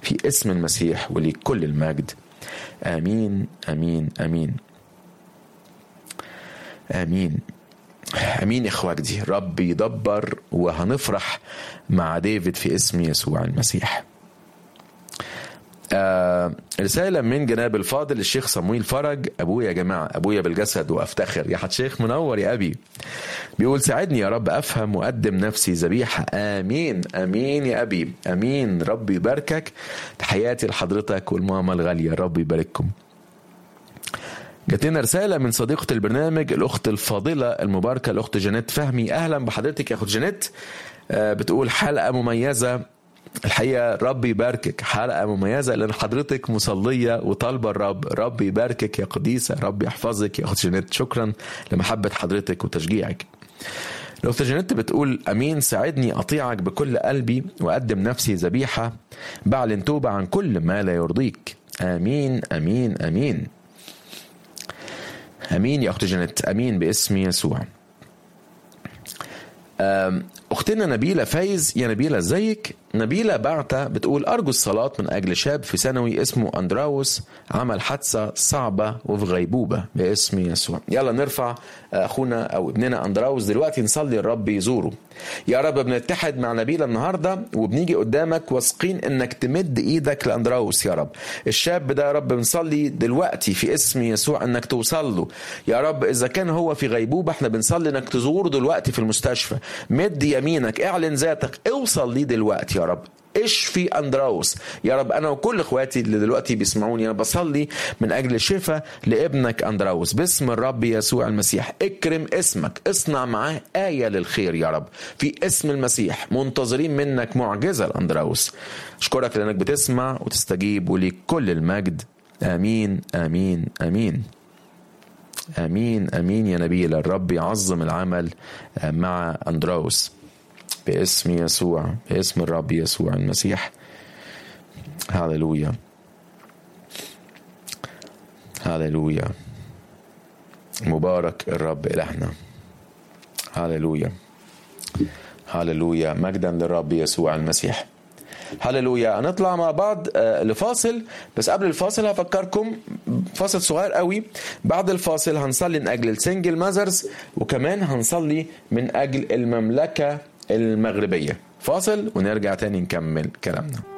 في اسم المسيح ولكل المجد امين امين امين امين امين يا اخواتي رب يدبر وهنفرح مع ديفيد في اسم يسوع المسيح آه رسالة من جناب الفاضل الشيخ صمويل فرج أبويا يا جماعة أبويا بالجسد وأفتخر يا حد شيخ منور يا أبي بيقول ساعدني يا رب أفهم وأقدم نفسي ذبيحة آمين آمين يا أبي آمين رب يباركك تحياتي لحضرتك والماما الغالية رب يبارككم جات لنا رسالة من صديقة البرنامج الأخت الفاضلة المباركة الأخت جانيت فهمي أهلا بحضرتك يا أخت جانيت آه بتقول حلقة مميزة الحقيقة رب يباركك حلقة مميزة لأن حضرتك مصلية وطالبة الرب رب يباركك يا قديسة رب يحفظك يا أخت جانيت شكرا لمحبة حضرتك وتشجيعك الأخت جانيت بتقول أمين ساعدني أطيعك بكل قلبي وأقدم نفسي ذبيحة بعلن توبة عن كل ما لا يرضيك آمين آمين آمين امين يا اخت جنت امين باسم يسوع اختنا نبيله فايز يا نبيله ازيك نبيله بعتة بتقول ارجو الصلاه من اجل شاب في ثانوي اسمه اندراوس عمل حادثه صعبه وفي غيبوبه باسم يسوع يلا نرفع اخونا او ابننا اندراوس دلوقتي نصلي الرب يزوره يا رب بنتحد مع نبيله النهارده وبنيجي قدامك واثقين انك تمد ايدك لاندراوس يا رب الشاب ده يا رب بنصلي دلوقتي في اسم يسوع انك توصل له يا رب اذا كان هو في غيبوبه احنا بنصلي انك تزوره دلوقتي في المستشفى مد يمينك اعلن ذاتك اوصل ليه دلوقتي يا رب اشفي اندراوس يا رب انا وكل اخواتي اللي دلوقتي بيسمعوني انا بصلي من اجل شفاء لابنك اندراوس باسم الرب يسوع المسيح اكرم اسمك اصنع معاه ايه للخير يا رب في اسم المسيح منتظرين منك معجزه لاندراوس اشكرك لانك بتسمع وتستجيب وليك كل المجد امين امين امين امين امين يا نبيل الرب يعظم العمل مع اندراوس باسم يسوع باسم الرب يسوع المسيح هللويا هللويا مبارك الرب إلهنا هللويا هللويا مجدا للرب يسوع المسيح هللويا هنطلع مع بعض لفاصل بس قبل الفاصل هفكركم فاصل صغير قوي بعد الفاصل هنصلي من اجل السنجل ماذرز وكمان هنصلي من اجل المملكه المغربيه فاصل ونرجع تاني نكمل كلامنا